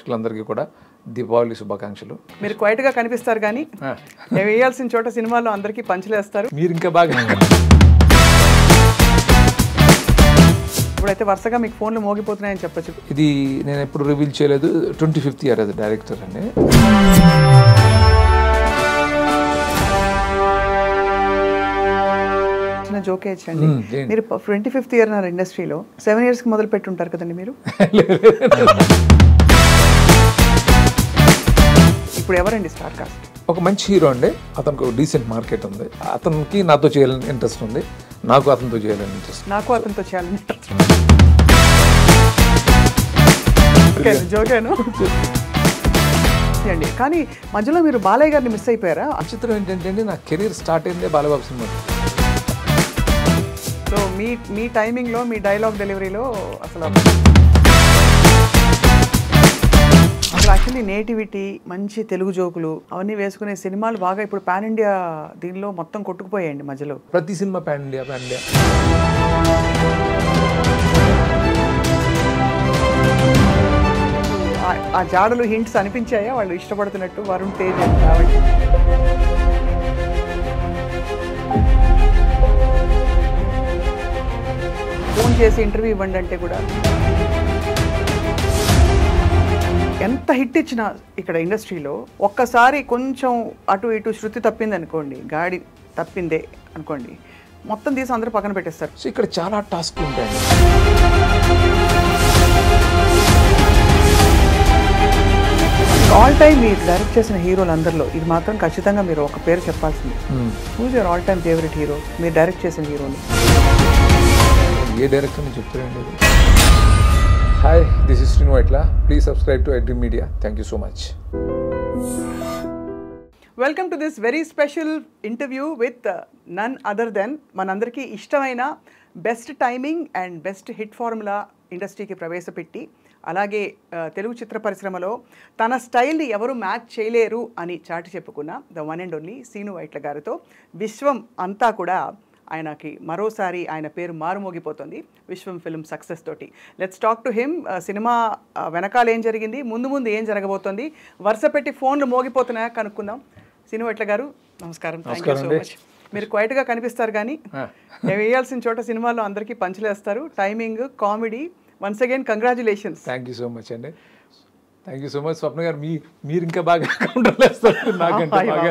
ప్రేక్షకులందరికీ కూడా దీపావళి శుభాకాంక్షలు మీరు క్వైట్గా కనిపిస్తారు కానీ ఆ, నేను వేయాల్సిన చోట సినిమాలో అందరికీ పంచలేస్తారు మీరు ఇంకా బాగా ఇప్పుడైతే వరుసగా మీకు ఫోన్లు మోగిపోతున్నాయని చెప్పొచ్చు ఇది నేను ఎప్పుడు రివీల్ చేయలేదు ట్వంటీ ఫిఫ్త్ ఇయర్ అది డైరెక్టర్ అండి చిన్న జోకే ఇచ్చండి మ్మ్, ఏంటి? మీరు ట్వంటీ ఫిఫ్త్ ఇయర్ నా ఇండస్ట్రీలో సెవెన్ ఇయర్స్కి మొదలు పెట్టి ఉంటారు కదండి మీరు ఇప్పుడు ఎవరండి స్టార్ కాస్ట్ ఒక మంచి హీరో అండి అతనికి ఒక డీసెంట్ మార్కెట్ ఉంది అతనికి నాతో చేయాలని ఇంట్రెస్ట్ ఉంది నాకు అతనితో చేయాలని ఇంట్రెస్ట్ నాకు అతనితో చేయాలని ఓకే, జోకేను అండి కానీ మధ్యలో మీరు బాలయ్య గారిని మిస్ అయిపోయారా విచిత్రం ఏంటంటే అండి నా కెరీర్ స్టార్ట్ అయిందే బాలబాబు సినిమా సో మీ మీ టైమింగ్లో మీ డైలాగ్ డెలివరీలో అసలు అసలు యాక్చువల్లీ నేటివిటీ మంచి తెలుగు జోకులు అవన్నీ వేసుకునే సినిమాలు బాగా ఇప్పుడు పాన్ ఇండియా దీనిలో మొత్తం కొట్టుకుపోయాయండి మధ్యలో ప్రతి cinema pan India pan India ఆ- ఆ జాడలు హింట్స్ అనిపించాయా వాళ్ళు ఇష్టపడుతున్నట్టు వరుణ్ తేజ్ అని కాబట్టి ఫోన్ చేసి ఇంటర్వ్యూ ఇవ్వండి అంటే కూడా ఎంత హిట్ ఇచ్చినా ఇక్కడ ఇండస్ట్రీలో ఒక్కసారి కొంచెం అటు ఇటు శృతి తప్పింది అనుకోండి గాడి తప్పిందే అనుకోండి మొత్తం తీసి అందరూ పక్కన పెట్టేస్తారు సో ఇక్కడ చాలా టాస్క్ ఉంటాయండి ఆల్ టైమ్ మీరు డైరెక్ట్ చేసిన హీరోలు అందరిలో ఇది మాత్రం ఖచ్చితంగా మీరు ఒక పేరు చెప్పాల్సింది who's your all time favourite hero మీరు డైరెక్ట్ చేసిన హీరోలు ఏ డైరెక్టర్ నుంచి చెప్తారండి ఇది hi this is Srinu Vaitla please subscribe to iDream media thank you so much welcome to this very special interview with none other than మనందరికీ ఇష్టమైన best timing and best hit formula ఇండస్ట్రీకి ప్రవేశపెట్టి అలాగే ఆ, తెలుగు చిత్ర పరిశ్రమలో తన స్టైల్ని ఎవరు మ్యాచ్ చేయలేరు అని చాటి చెప్పుకున్న the one and only Seenu Vaitla గారితో విశ్వం అంతా కూడా ఆయనకి మరోసారి ఆయన పేరు మారుమోగిపోతుంది విశ్వం ఫిల్మ్ సక్సెస్ తోటి let's talk to him cinema ఆ, వెనకాల ఏం జరిగింది ముందు ముందు ఏం జరగబోతోంది వరుస పెట్టి ఫోన్లు మోగిపోతున్నాయా కనుక్కుందాం సినిమా ఎట్ల గారు నమస్కారం థ్యాంక్ యూ సో నమస్కారం మచ్ మీరు క్వైట్గా కనిపిస్తారు కానీ నేను వేయాల్సిన చోట సినిమాలో అందరికీ పంచలేస్తారు timing comedy once again congratulations thank you so much అండి thank you so much Swapna గారు మీ మీరు ఇంకా బాగా కౌంటర్లు వేస్తారు నాకంటే బాగా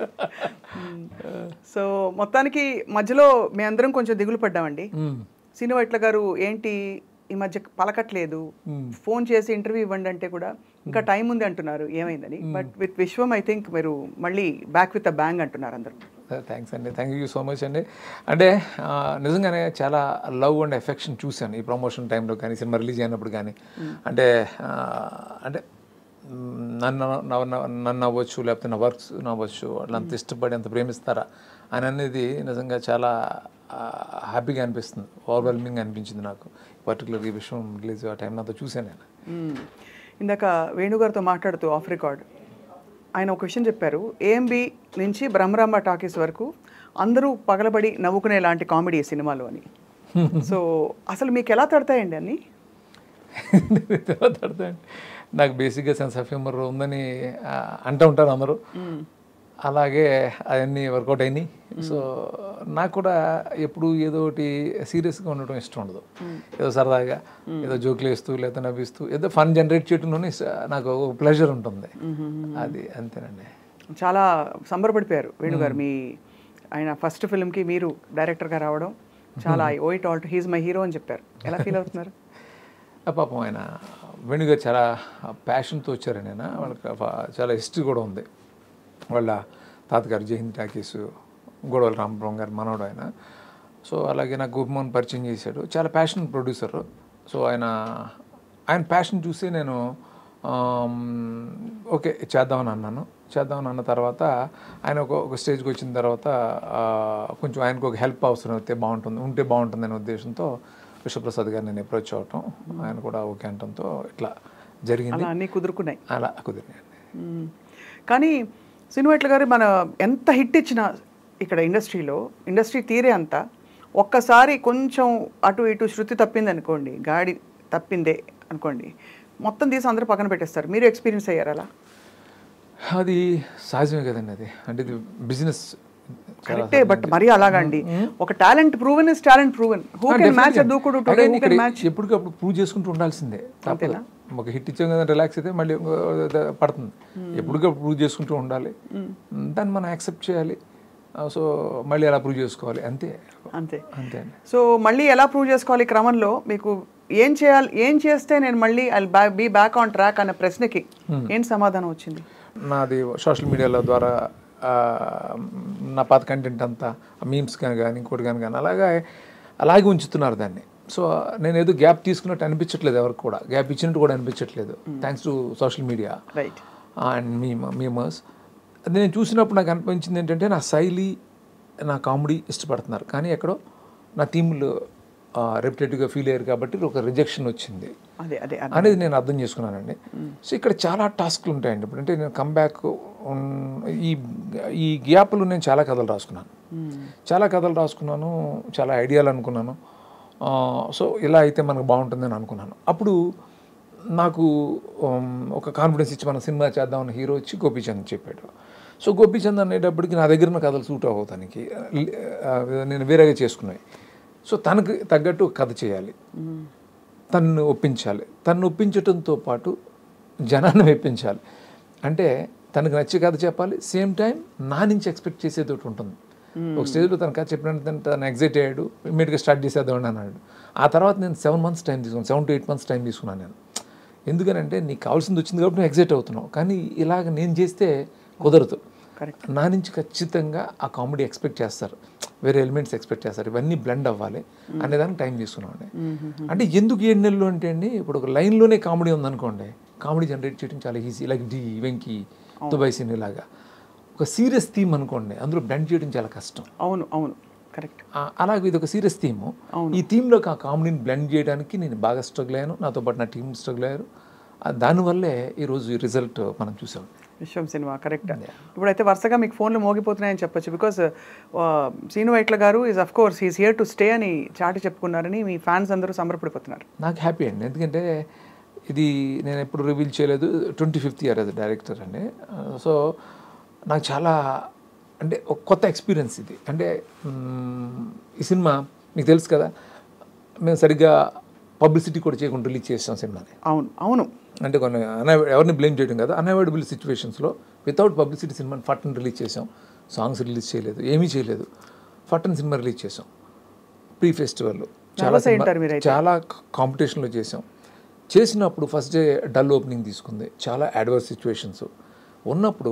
సో మొత్తానికి మధ్యలో మేము అందరం కొంచెం దిగులు పడ్డామండి మ్మ్. సినిమా ఎట్ల గారు ఏంటి ఈ మధ్య పలకట్లేదు ఫోన్ చేసి ఇంటర్వ్యూ ఇవ్వండి అంటే కూడా ఇంకా టైం ఉంది అంటున్నారు ఏమైందని but with Viswam I think మీరు మళ్ళీ బ్యాక్ విత్ అ బ్యాంగ్ అంటున్నారు అందరూ థ్యాంక్స్ అండి థ్యాంక్ యూ సో మచ్ అండి అంటే ఆ, నిజంగానే చాలా లవ్ అండ్ ఎఫెక్షన్ చూశాను ఈ ప్రమోషన్ టైంలో కానీ సినిమా రిలీజ్ అయినప్పుడు కానీ అంటే ఆ, అంటే మ్, నన్ను నవ్వ- నన్ను అవ్వచ్చు లేకపోతే నా వర్క్స్ నవ్వచ్చు వాళ్ళు అంత ఇష్టపడి అంత ప్రేమిస్తారా అని అనేది నిజంగా చాలా హ్యాపీగా అనిపిస్తుంది ఓవర్వెల్మింగ్ అనిపించింది నాకు పర్టికులర్ ఈ విషయం రిలీజ్ ఆ టైం నాతో చూశాను నేను మ్మ్. ఇందాక వేణుగారితో మాట్లాడుతూ ఆఫ్ రికార్డ్ ఆయన ఒక విషయం చెప్పారు ఏఎంబి నుంచి బ్రహ్మరాంబ టాకీస్ వరకు అందరూ పగలబడి నవ్వుకునే లాంటి కామెడీ ఈ సినిమాలో అని సో అసలు మీకు ఎలా తడతాయండి అన్ని తర్వాత అర్థమైంది. నాకు బేసిక్గా సెన్స్ ఆఫ్ హ్యూమర్ ఉందని ఆ, అంటూ ఉంటారు అందరూ అలాగే అవన్నీ వర్కౌట్ అయినాయి సో నాకు కూడా ఎప్పుడు ఏదో ఒకటి సీరియస్గా ఉండటం ఇష్టం ఉండదు ఏదో సరదాగా ఏదో జోకులు వేస్తూ లేదా నవ్విస్తూ ఏదో ఫన్ జనరేట్ చేయడంలోనే స- నాకు ఒక ప్లెజర్ ఉంటుంది అది అంతేనండి చాలా సంబరపడిపోయారు వేణుగారు మీ ఆయన ఫస్ట్ ఫిల్మ్కి మీరు డైరెక్టర్గా రావడం చాలా oh it all he's my hero అని చెప్పారు ఎలా ఫీల్ అవుతున్నారు ఆ పాపం ఆయన వేణుగారు చాలా ప్యాషన్తో వచ్చారండి ఆయన వాళ్ళకి ఫ- చాలా హిస్టరీ కూడా ఉంది వాళ్ళ తాతగారు జయహింద్ టాకీస్ గొడవల రామపురం గారు మనవడు ఆయన సో అలాగే నాకు గోపిమోహన్ పరిచయం చేశాడు చాలా ప్యాషన్ ప్రొడ్యూసర్ సో ఆయన ఆయన ప్యాషన్ చూసి నేను ఆమ్, ఓకే చేద్దామని అన్నాను చేద్దామని అన్న తర్వాత ఆయన ఒక ఒక స్టేజ్కి వచ్చిన తర్వాత ఆ, కొంచెం ఆయనకు ఒక హెల్ప్ అవసరం అయితే బాగుంటుంది ఉంటే బాగుంటుంది అనే ఉద్దేశంతో విశ్వప్రసాద్ గారిని నేను అప్రోచ్ అవటం ఆయన కూడా ఓకే అనటంతో ఇట్లా జరిగింది అలా అన్నీ కుదురుకున్నాయి అలా కుదిరినాయండి మ్మ్. కానీ సినిమాట్ల గారు మన ఎంత హిట్ ఇచ్చినా ఇక్కడ ఇండస్ట్రీలో ఇండస్ట్రీ తీరే అంతా ఒక్కసారి కొంచెం అటు ఇటు శృతి తప్పింది అనుకోండి గాడి తప్పిందే అనుకోండి మొత్తం తీసి అందరూ పక్కన పెట్టేస్తారు మీరు ఎక్స్పీరియన్స్ అయ్యారు అలా అది సహజమే కదండి అది అంటే ఇది బిజినెస్ కరెక్టే బట్ మరీ అలాగండి ఒక talent proven is talent proven who can match Dookudu today who can match ఎప్పటికప్పుడు ప్రూవ్ చేసుకుంటూ ఉండాల్సిందే తప్పదు ఒక హిట్ ఇచ్చాం కదా రిలాక్స్ అయితే మళ్ళీ ఇంకో ద- పడుతుంది ఎప్పటికప్పుడు ప్రూవ్ చేసుకుంటూ ఉండాలి దాన్ని మనం యాక్సెప్ట్ చేయాలి సో మళ్ళీ అలా ప్రూవ్ చేసుకోవాలి అంతే అంతే అంతే అండి సో మళ్ళీ ఎలా ప్రూవ్ చేసుకోవాలి ఈ క్రమంలో మీకు ఏం చేయాలి ఏం చేస్తే నేను మళ్ళీ I be back on track అన్న ప్రశ్నకి ఏం సమాధానం వచ్చింది నాది సోషల్ మీడియాల ద్వారా ఆ, నా పాత కంటెంట్ అంతా మీమ్స్ కానీ కానీ ఇంకోటి కానీ కానీ అలాగే అలాగే ఉంచుతున్నారు దాన్ని సో నేను ఏదో గ్యాప్ తీసుకున్నట్టు అనిపించట్లేదు ఎవరికి కూడా గ్యాప్ ఇచ్చినట్టు కూడా అనిపించట్లేదు thanks to social media right and మీ మీమర్స్ అది నేను చూసినప్పుడు నాకు అనిపించింది ఏంటంటే నా శైలి నా కామెడీ ఇష్టపడుతున్నారు కానీ ఎక్కడో నా టీంలు రెప్యుటేటివ్గా ఫీల్ అయ్యారు కాబట్టి ఒక రిజెక్షన్ వచ్చింది అదే అదే అదే. అనేది నేను అర్థం చేసుకున్నానండి సో ఇక్కడ చాలా టాస్క్లు ఉంటాయండి ఇప్పుడు అంటే నేను కంబ్యాక్ ఈ ఈ గ్యాప్లో నేను చాలా కథలు రాసుకున్నాను చాలా కథలు రాసుకున్నాను చాలా ఐడియాలు అనుకున్నాను ఆ, సో ఇలా అయితే మనకు బాగుంటుందని అనుకున్నాను అప్పుడు నాకు ఉమ్, ఒక కాన్ఫిడెన్స్ ఇచ్చి మనం సినిమా చేద్దామని హీరో వచ్చి గోపీచంద్ చెప్పాడు సో గోపీచంద్ అనేటప్పటికి నా దగ్గర ఉన్న కథలు సూట్ అవ్వతానికి నేను వేరేగా చేసుకున్నాయి సో తనకు తగ్గట్టు ఒక కథ చేయాలి తన్ను ఒప్పించాలి తన్ను ఒప్పించడంతో పాటు జనాన్ని మెప్పించాలి అంటే తనకు నచ్చే కథ చెప్పాలి సేమ్ టైం నా నుంచి ఎక్స్పెక్ట్ చేసేది ఒకటి ఉంటుంది ఒక స్టేజ్లో తన కథ చెప్పినట్టు తను ఎగ్జైట్ అయ్యాడు ఇమ్మీడియట్గా స్టార్ట్ చేసేద్దాం అని అన్నాడు ఆ తర్వాత నేను సెవెన్ మంత్స్ టైం తీసుకున్నాను seven to eight months time తీసుకున్నాను నేను ఎందుకనంటే నీకు కావాల్సింది వచ్చింది కాబట్టి నువ్వు ఎగ్జైట్ అవుతున్నావు కానీ ఇలాగ నేను చేస్తే కుదరదు కరెక్ట్ నా నుంచి ఖచ్చితంగా ఆ కామెడీ ఎక్స్పెక్ట్ చేస్తారు వేరే ఎలిమెంట్స్ ఎక్స్పెక్ట్ చేస్తారు ఇవన్నీ బ్లెండ్ అవ్వాలి అనేదానికి టైం తీసుకున్నామండి అంటే ఎందుకు ఏడు నెలలు అంటే అండి ఇప్పుడు ఒక లైన్లోనే కామెడీ ఉందనుకోండి కామెడీ జనరేట్ చేయడం చాలా easy like the Venky Dubai scene ఇలాగా ఒక సీరియస్ థీమ్ అనుకోండి అందులో బ్లెండ్ చేయడం చాలా కష్టం అవును అవును కరెక్ట్ ఆ- అలాగే ఇది ఒక సీరియస్ థీమ్ ఈ థీమ్లో ఆ కామెడీని బ్లెండ్ చేయడానికి నేను బాగా స్ట్రగుల్ అయ్యాను నాతో పాటు నా టీం స్ట్రగుల్ అయ్యారు ఆ దానివల్లే ఈరోజు ఈ రిజల్ట్ మనం చూసాం విశ్వం సినిమా కరెక్ట్ ఇప్పుడైతే వరుసగా మీకు ఫోన్లు మోగిపోతున్నాయని చెప్పొచ్చు బికాస్ సీను వైట్ల గారు is of course is here to stay అని చాటి చెప్పుకున్నారని మీ ఫ్యాన్స్ అందరూ సంబరపడిపోతున్నారు నాకు హ్యాపీ అండి ఎందుకంటే ఇది నేను ఎప్పుడు రివీల్ చేయలేదు ట్వంటీ ఫిఫ్త్ ఇయర్ అది డైరెక్టర్ అండి సో నాకు చాలా అంటే ఒక కొత్త ఎక్స్పీరియన్స్ ఇది అంటే మ్మ్, ఈ సినిమా మీకు తెలుసు కదా మేము సరిగ్గా పబ్లిసిటీ కూడా చేయకుండా రిలీజ్ చేసాం సినిమాని అవును అవును అంటే కొన్ని అన్అవ- ఎవరిని బ్లేమ్ చేయడం కదా అన్అవాయిడబుల్ సిచ్యువేషన్స్లో వితౌట్ పబ్లిసిటీ సినిమాని ఫట్టన్ రిలీజ్ చేసాం సాంగ్స్ రిలీజ్ చేయలేదు ఏమీ చేయలేదు ఫట్టన్ సినిమా రిలీజ్ చేసాం ప్రీ ఫెస్టివల్ చాలా Nervous అయి సినిమా- ఉంటారు మీరైతే. చాలా కాంపిటీషన్లో చేసాం చేసినప్పుడు ఫస్ట్ డే డల్ ఓపెనింగ్ తీసుకుంది చాలా అడ్వర్స్ సిచ్యువేషన్స్ ఉన్నప్పుడు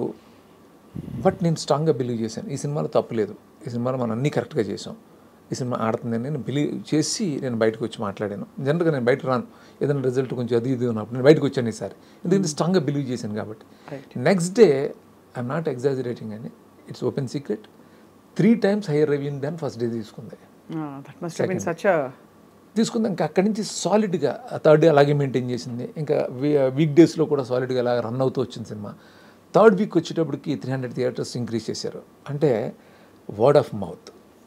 బట్ నేను స్ట్రాంగ్గా బిలీవ్ చేశాను ఈ సినిమాలో తప్పులేదు ఈ సినిమాలో మనం అన్నీ కరెక్ట్గా చేసాం ఈ సినిమా ఆడుతుందని నేను బిలీవ్ చేసి నేను బయటకు వచ్చి మాట్లాడాను జనరల్గా నేను బయటకు రాను ఏదైనా రిజల్ట్ కొంచెం అది ఇది ఉన్నప్పుడు నేను బయటకు వచ్చాను ఈసారి ఎందుకంటే స్ట్రాంగ్గా బిలీవ్ చేశాను కాబట్టి next day I'm not exaggerating అండి it's open secret three times higher review than first day తీసుకుంది దట్ మస్ట్ బీన్ సచ్ తీసుకుంది ఇంకా అక్కడి నుంచి సాలిడ్గా థర్డ్ డే అలాగే మెయింటైన్ చేసింది ఇంకా వీక్ డేస్లో కూడా సాలిడ్గా అలాగే రన్ అవుతూ వచ్చింది సినిమా థర్డ్ వీక్ వచ్చేటప్పటికి త్రీ హండ్రెడ్ థియేటర్స్ ఇంక్రీజ్ చేశారు అంటే వర్డ్ ఆఫ్ మౌత్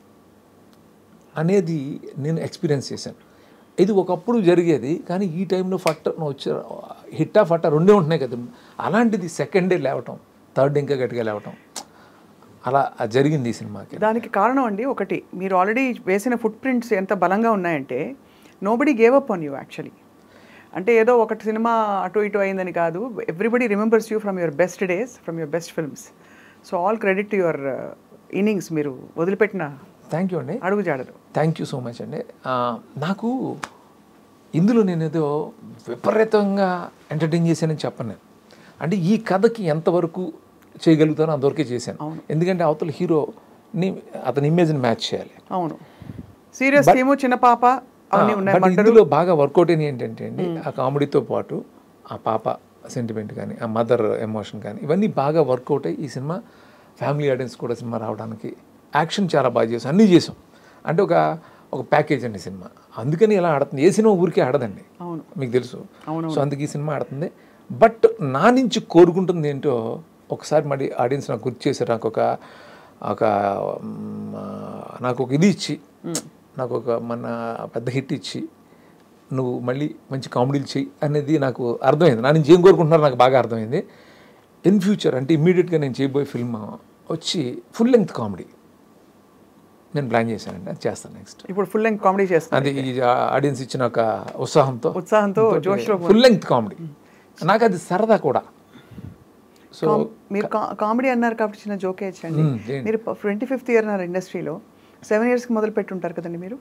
అనేది నేను ఎక్స్పీరియన్స్ చేశాను ఇది ఒకప్పుడు జరిగేది కానీ ఈ టైంలో ఫట్ట వచ్చే హిట్టా ఫట్ట రెండే ఉంటున్నాయి కదా అలాంటిది సెకండ్ డే లేవటం థర్డ్ డే ఇంకా గట్టిగా లేవటం అలా జరిగింది ఈ సినిమాకి దానికి కారణం అండి ఒకటి మీరు ఆల్రెడీ వేసిన ఫుట్ ప్రింట్స్ ఎంత బలంగా ఉన్నాయంటే nobody gave up on you actually అంటే ఏదో ఒకటి సినిమా అటు ఇటు అయిందని కాదు everybody remembers you from your best days from your best films so all credit to your innings మీరు వదిలిపెట్టిన థ్యాంక్ యూ అండి అడుగుజాడలు థ్యాంక్ యూ సో మచ్ అండి ఆ, నాకు ఇందులో నేను ఏదో విపరీతంగా ఎంటర్టైన్ చేశానని చెప్పను నేను అంటే ఈ కథకి ఎంతవరకు చేయగలుగుతానో అంతవరకే చేశాను ఎందుకంటే అవతల హీరోని అతని ఇమేజ్ని మ్యాచ్ చేయాలి అవును సీరియస్ థీము చిన్న పాప అవన్నీ ఉన్నాయి బట్ ఇందులో బాగా వర్కౌట్ అయినవి ఏంటంటే అండి ఆ కామెడీతో పాటు ఆ పాప సెంటిమెంట్ కానీ ఆ మదర్ ఎమోషన్ కానీ ఇవన్నీ బాగా వర్కౌట్ అయ్యి ఈ సినిమా ఫ్యామిలీ ఆడియన్స్ కూడా సినిమా రావడానికి యాక్షన్ చాలా బాగా చేసాం అన్నీ చేసాం అంటే ఒక ఒక ప్యాకేజ్ అండి సినిమా అందుకని ఇలా ఆడుతుంది ఏ సినిమా ఊరికే ఆడదండి అవును. మీకు తెలుసు సో అందుకే ఈ సినిమా ఆడుతుంది బట్ నా నుంచి కోరుకుంటుంది ఏంటో ఒకసారి మళ్ళీ ఆడియన్స్ నాకు గుర్తు చేశారు నాకు ఒక ఒక మ్, నాకు ఒక ఇది ఇచ్చి నాకు ఒక మన పెద్ద హిట్ ఇచ్చి నువ్వు మళ్ళీ మంచి కామెడీలు చెయ్యి అనేది నాకు అర్థమైంది నా నుంచి ఏం కోరుకుంటున్నారో నాకు బాగా అర్థమైంది ఇన్ ఫ్యూచర్ అంటే ఇమ్మీడియట్గా నేను చేయబోయే ఫిల్మ్ వచ్చి ఫుల్ లెంగ్త్ కామెడీ నేను ప్లాన్ చేశానండి అది చేస్తాను నెక్స్ట్ ఇప్పుడు ఫుల్ లెంగ్ కామెడీ చేస్తారు అది ఈ ఆడియన్స్ ఇచ్చిన ఒక ఉత్సాహంతో ఉత్సాహంతో జోష్లో ఫుల్ లెంగ్త్ కామెడీ నాకు అది సరదా కూడా సో మీరు కామెడీ అన్నారు కాబట్టి చిన్న జోక్ వేయచ్చండి మ్మ్, ఏంటి? మీరు ట్వంటీ ఫిఫ్త్ ఇయర్ అన్నారు ఇండస్ట్రీలో సెవెన్ ఇయర్స్కి మొదలు పెట్టి ఉంటారు కదండి మీరు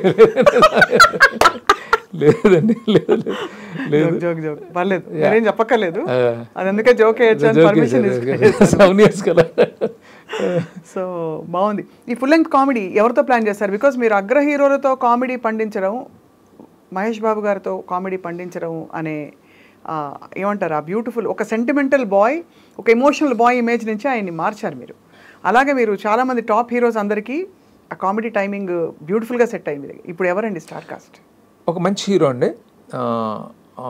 లేదండి లేదు లేదు జోక్ జోక్ జోక్ పర్లేదు మీరేం చెప్పక్కర్లేదు ఆ. అది అందుకే జోక్ వేయచ్చు అని పర్మిషన్ సెవెన్ ఇయర్స్ కదా సో బాగుంది ఈ ఫుల్ లెంగ్త్ కామెడీ ఎవరితో ప్లాన్ చేస్తారు బికాస్ మీరు అగ్ర హీరోలతో కామెడీ పండించడం మహేష్ బాబు గారితో కామెడీ పండించడం అనే ఆ, ఏమంటారు ఆ బ్యూటిఫుల్ ఒక సెంటిమెంటల్ బాయ్ ఒక ఎమోషనల్ బాయ్ ఇమేజ్ నుంచి ఆయన్ని మార్చారు మీరు అలాగే మీరు చాలామంది టాప్ హీరోస్ అందరికీ ఆ కామెడీ టైమింగ్ బ్యూటిఫుల్గా సెట్ అయింది ఇప్పుడు ఎవరండి స్టార్ కాస్ట్ ఒక మంచి హీరో అండి ఆ, ఆ,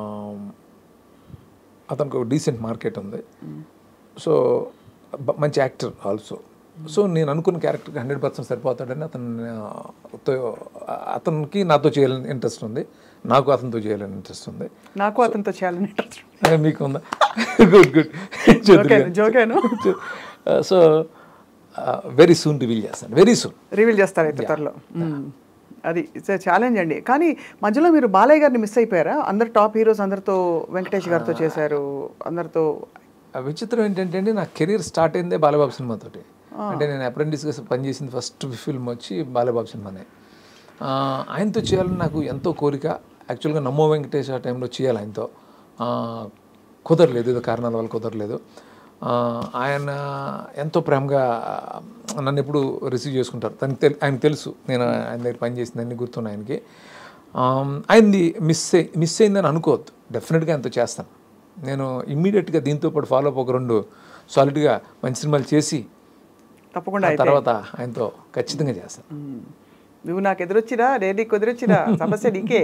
అతనికి ఒక డీసెంట్ మార్కెట్ ఉంది సో బ- మంచి యాక్టర్ ఆల్సో సో నేను అనుకున్న క్యారెక్టర్కి హండ్రెడ్ పర్సెంట్ సరిపోతాడని అతను తో అతనికి నాతో చేయాలని ఇంట్రెస్ట్ ఉంది నాకు అతనితో చేయాలని ఇంట్రెస్ట్ ఉంది నాకు అతనితో చేయాలని ఇంట్రెస్ట్ ఏ, మీకు ఉందా గుడ్ గుడ్ జోకేను జోకేను సో వెరీ సూన్ రివీల్ చేస్తాను వెరీ సూన్ రివీల్ చేస్తారు అయితే త్వరలో మ్మ్. అది ఛాలెంజ్ అండి కానీ మధ్యలో మీరు బాలయ్య గారిని మిస్ అయిపోయారా అందరు టాప్ హీరోస్ అందరితో వెంకటేష్ గారితో చేశారు అందరితో ఆ విచిత్రం ఏంటంటే అండి నా కెరీర్ స్టార్ట్ అయిందే బాలబాబు సినిమాతోటి అంటే నేను అప్రెంటిస్గా పనిచేసిన ఫస్ట్ ఫిల్మ్ వచ్చి బాలబాబు సినిమానే ఆ, ఆయనతో చేయాలని నాకు ఎంతో కోరిక యాక్చువల్గా నమ్మో వెంకటేష్ ఆ టైంలో చేయాలి ఆయనతో ఆ, కుదరలేదు ఏదో కారణాల వల్ల కుదరలేదు ఆ, ఆయన ఎంతో ప్రేమగా నన్ను ఎప్పుడు రిసీవ్ చేసుకుంటారు తనకి తెలు ఆయనకు తెలుసు నేను ఆయన దగ్గర పని చేసిందని గుర్తున్నాను ఆయనకి ఆమ్, ఆయనది మిస్ అయి మిస్ అయిందని అనుకోవద్దు డెఫినెట్గా ఆయనతో చేస్తాను నేను ఇమ్మీడియట్గా దీంతో పాటు ఫాలో అప్ ఒక రెండు సాలిడ్గా మంచి సినిమాలు చేసి తప్పకుండా ఆ అయితే తర్వాత ఆయనతో ఖచ్చితంగా చేస్తాను మ్మ్. నువ్వు నాకు ఎదురొచ్చిరా నేను నీకు ఎదురొచ్చిరా సమస్య నీకే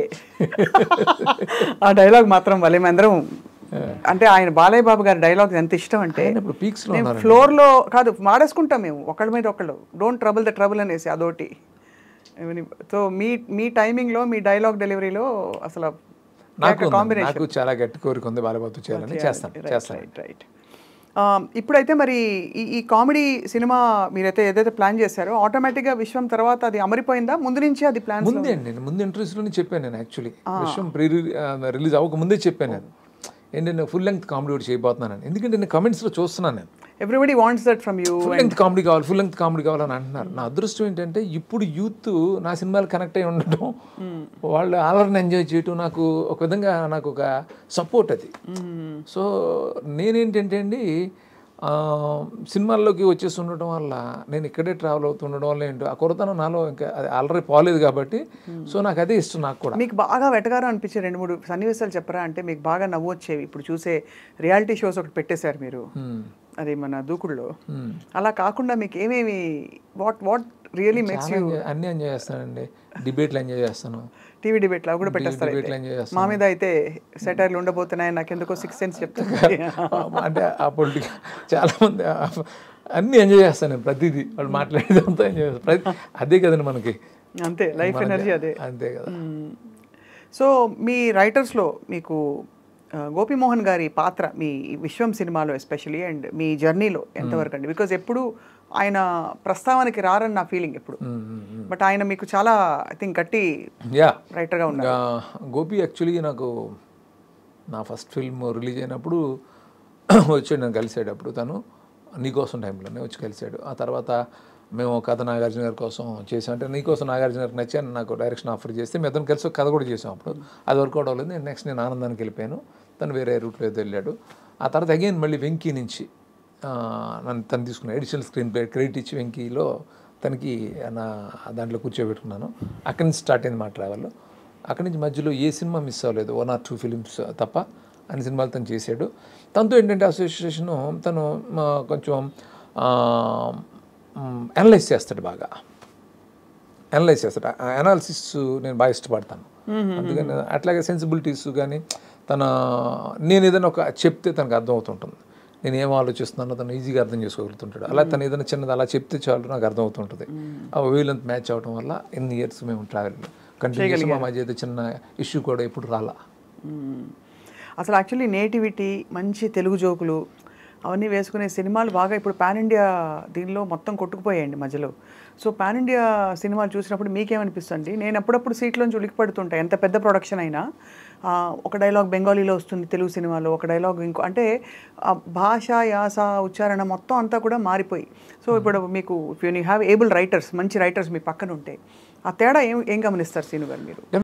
ఆ డైలాగ్ మాత్రం వల్ల మేమందరం అంటే ఆయన బాలయ్య బాబు గారి డైలాగ్ ఎంత ఇష్టం అంటే ఆయన ఇప్పుడు పీక్స్లో మేము ఉన్నారు ఫ్లోర్లో కాదు మాడేసుకుంటాం మేము ఒకళ్ళ మీద ఒకళ్ళు డోంట్ ట్రబుల్ ద ట్రబుల్ అనేసి అదోటి సో మీ మీ టైమింగ్లో మీ డైలాగ్ డెలివరీలో అసలు నాకు ఉంది. కాంబినేషన్ నాకు చాలా గట్టి కోరిక ఉంది బాలబాబుతో చేయాలని చేస్తాను చేస్తాను రైట్ రైట్ ఇప్పుడైతే మరి ఈ ఈ కామెడీ సినిమా మీరైతే ఏదైతే ప్లాన్ చేశారో ఆటోమేటిక్గా విశ్వం తర్వాత అది అమరిపోయిందా ముందు నుంచి అది ప్లాన్ ముందే అండి నేను ముందు ఇంటర్వ్యూస్లోనే చెప్పాను నేను యాక్చువల్లీ విషయం ప్రీ రిలీజ్ అవ్వక ముందే చెప్పాను నేను ఏంటంటే ఫుల్ లెంగ్త్ కామెడీ ఒకటి చేయబోతున్నాను ఎందుకంటే నేను కమెంట్స్లో చూస్తున్నాను నేను everybody wants that from you full length comedy కావాలి ఫుల్ లెంగ్త్ కామెడీ కావాలని అంటున్నారు నా అదృష్టం ఏంటంటే ఇప్పుడు యూత్ నా సినిమాలు కనెక్ట్ అయి ఉండటం వాళ్ళు ఆలర్ని ఎంజాయ్ చేయటం నాకు ఒక విధంగా నాకు ఒక సపోర్ట్ అది సో నేనేంటంటే అండి ఆ, సినిమాల్లోకి వచ్చేసి ఉండటం వల్ల నేను ఇక్కడే ట్రావెల్ అవుతుండడం వల్ల ఏంటో ఆ కొరతనం నాలో ఇంకా అది ఆల్రెడీ పోలేదు కాబట్టి సో నాకు అదే ఇష్టం నాకు కూడా మీకు బాగా వెటగారం అనిపించే రెండు మూడు సన్నివేశాలు చెప్పరా అంటే మీకు బాగా నవ్వు వచ్చేవి ఇప్పుడు చూసే రియాలిటీ షోస్ ఒకటి పెట్టేశారు మీరు Hmm. అది మన దూకుడులో Hmm. అలా కాకుండా మీకు ఏమేమి వాట్ వాట్ రియలీ మేక్స్ చాలా enjoy- అన్నీ ఎంజాయ్ చేస్తానండి డిబేట్లు ఎంజాయ్ చేస్తాను టీవీ డిబేట్ అవి కూడా పెట్టేస్తారు అయితే. డిబేట్లు ఎంజాయ్ చేస్తాను మా మీద అయితే సెటైర్లు ఉండబోతున్నాయి నాకెందుకో సిక్స్ సెన్స్ చెప్తుంది అంటే ఆ పొలిటిక్ చాలా మంది ఆ- అన్నీ ఎంజాయ్ చేస్తాను నేను ప్రతిదీ వాళ్ళు మాట్లాడేదంతా ఎంజాయ్ చేస్తాను ప్రతి అదే కదండి మనకి అంతే లైఫ్ మనకి ఎనర్జీ అదే అంతే కదా సో మీ రైటర్స్లో మీకు ఆ, గోపిమోహన్ గారి పాత్ర మీ విశ్వం సినిమాలో ఎస్పెషలీ అండ్ మీ జర్నీలో ఎంతవరకు అండి బికాజ్ ఎప్పుడు ఆయన ప్రస్తావనకి రారని నా ఫీలింగ్ ఎప్పుడు బట్ ఆయన మీకు చాలా ఐ థింక్ గట్టి యా రైటర్గా ఉన్నారు ఇంకా గోపి యాక్చువల్లీ నాకు నా ఫస్ట్ ఫిల్మ్ రిలీజ్ అయినప్పుడు వచ్చాడు నేను కలిసాడు అప్పుడు తను నీకోసం టైంలోనే వచ్చి కలిసాడు ఆ తర్వాత మేము కథ నాగార్జున గారి కోసం చేసాం అంటే నీకోసం నాగార్జున గారికి నచ్చాను నాకు డైరెక్షన్ ఆఫర్ చేస్తే మేము ఇద్దరం కలిసి ఒక కథ కూడా చేసాం అప్పుడు అది వర్కౌట్ అవ్వలేదు నేను నెక్స్ట్ నేను ఆనందానికి వెళ్ళిపోయాను తను వేరే రూట్లో ఏదో వెళ్ళాడు ఆ తర్వాత అగైన్ మళ్ళీ వెంకీ నుంచి ఆ, నన్ను తను తీసుకున్నాను ఎడిషనల్ స్క్రీన్ ప్లే క్రెడిట్ ఇచ్చి వెంకీలో తనకి నా దాంట్లో కూర్చోబెట్టుకున్నాను అక్కడి నుంచి స్టార్ట్ అయింది మా ట్రావెల్ అక్కడి నుంచి మధ్యలో ఏ సినిమా మిస్ అవ్వలేదు వన్ ఆర్ టూ ఫిలిమ్స్ తప్ప అన్ని సినిమాలు తను చేశాడు తనతో ఏంటంటే అసోసియేషన్ తను ఆ, కొంచెం అనలైజ్ చేస్తాడు బాగా అనలైజ్ చేస్తాడు అనాలిసిస్ నేను బాగా ఇష్టపడతాను అందుకని అట్లాగే సెన్సిబిలిటీస్ కానీ తన నేను ఏదైనా ఒక చెప్తే తనకు అర్థం అవుతుంటుంది నేను ఏం ఆలోచిస్తున్నానో తను ఈజీగా అర్థం చేసుకోగలుగుతుంటాడు అలా తను ఏదైనా చిన్నది అలా చెప్తే చాలు నాకు అర్థం అవుతుంటుంది ఆ వీలంత మ్యాచ్ అవడం వల్ల ఎన్ని ఇయర్స్ మేము ట్రావెల్ కంటిన్యూ చేసి మా మధ్య అయితే చిన్న ఇష్యూ కూడా ఇప్పుడు రాలా మ్మ్. అసలు యాక్చువల్లీ నేటివిటీ మంచి తెలుగు జోకులు అవన్నీ వేసుకునే సినిమాలు బాగా ఇప్పుడు పాన్ ఇండియా దీనిలో మొత్తం కొట్టుకుపోయాయండి మధ్యలో సో పాన్ ఇండియా సినిమాలు చూసినప్పుడు మీకేమనిపిస్తుంది నేను అప్పుడప్పుడు సీట్లోంచి ఉలికి పడుతుంటాయి ఎంత పెద్ద ప్రొడక్షన్ అయినా ఆ, ఒక డైలాగ్ బెంగాలీలో వస్తుంది తెలుగు సినిమాలో ఒక డైలాగ్ ఇంకో అంటే ఆ భాష యాస ఉచ్చారణ మొత్తం అంతా కూడా మారిపోయి సో ఇప్పుడు మీకు if you have able writers మంచి రైటర్స్ మీ పక్కన ఉంటే ఆ తేడా ఏం ఏం గమనిస్తారు సీను గారు మీరు